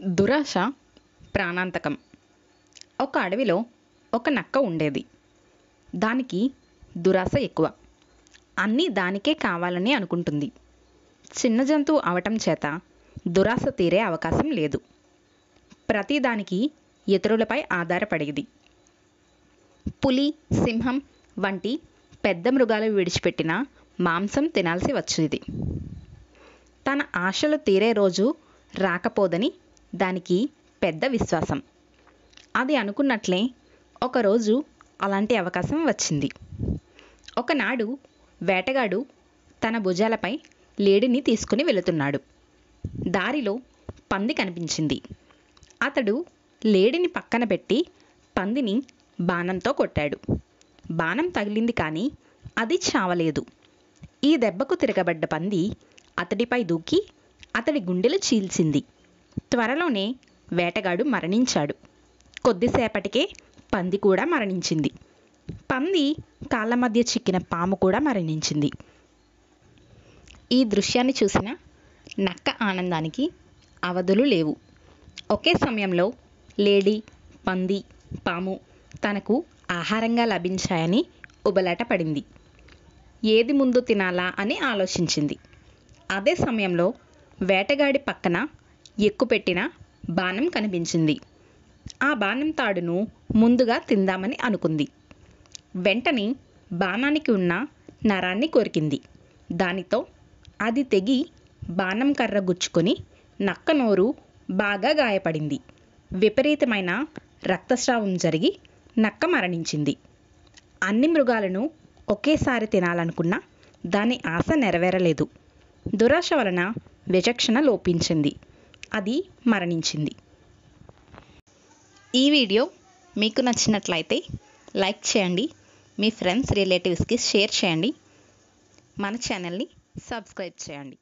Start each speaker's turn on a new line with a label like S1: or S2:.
S1: దురాశ ప్రాణాంతకం ఒక అడవిలో ఒక నక్క ఉండేది దానికి దురాశ ఎక్కువ అన్నీ దానికే కావాలని అనుకుంటుంది చిన్న జంతువు అవటం చేత దురాశ తీరే అవకాశం లేదు ప్రతిదానికి ఇతరులపై ఆధారపడేది పులి సింహం వంటి పెద్ద మృగాలు విడిచిపెట్టిన మాంసం తినాల్సి వచ్చేది తన ఆశలు తీరే రోజు రాకపోదని దానికి పెద్ద విశ్వాసం అది అనుకున్నట్లే ఒకరోజు అలాంటి అవకాశం వచ్చింది ఒకనాడు వేటగాడు తన భుజాలపై లేడిని తీసుకుని వెళుతున్నాడు దారిలో పంది కనిపించింది అతడు లేడిని పక్కన పెట్టి పందిని బాణంతో కొట్టాడు బాణం తగిలింది కానీ అది చావలేదు ఈ దెబ్బకు తిరగబడ్డ పంది అతడిపై దూకి అతడి గుండెలు చీల్చింది త్వరలోనే వేటగాడు మరణించాడు కొద్దిసేపటికే పంది కూడా మరణించింది పంది కాళ్ళ మధ్య చిక్కిన పాము కూడా మరణించింది ఈ దృశ్యాన్ని చూసిన నక్క ఆనందానికి అవధులు లేవు ఒకే సమయంలో లేడి పంది పాము తనకు ఆహారంగా లభించాయని ఉబలాట పడింది ఏది ముందు తినాలా అని ఆలోచించింది అదే సమయంలో వేటగాడి పక్కన ఎక్కుపెట్టిన బాణం కనిపించింది ఆ బాణం తాడును ముందుగా తిందామని అనుకుంది వెంటనే బాణానికి ఉన్న నరాన్ని కొరికింది దానితో అది తెగి బాణం కర్ర గుచ్చుకొని నక్క నోరు బాగా గాయపడింది విపరీతమైన రక్తస్రావం జరిగి నక్క మరణించింది అన్ని మృగాలను ఒకేసారి తినాలనుకున్నా దాని ఆశ నెరవేరలేదు దురాశ వలన విచక్షణ లోపించింది అది మరణించింది ఈ వీడియో మీకు నచ్చినట్లయితే లైక్ చేయండి మీ ఫ్రెండ్స్ రిలేటివ్స్కి షేర్ చేయండి మన ఛానల్ని సబ్స్క్రైబ్ చేయండి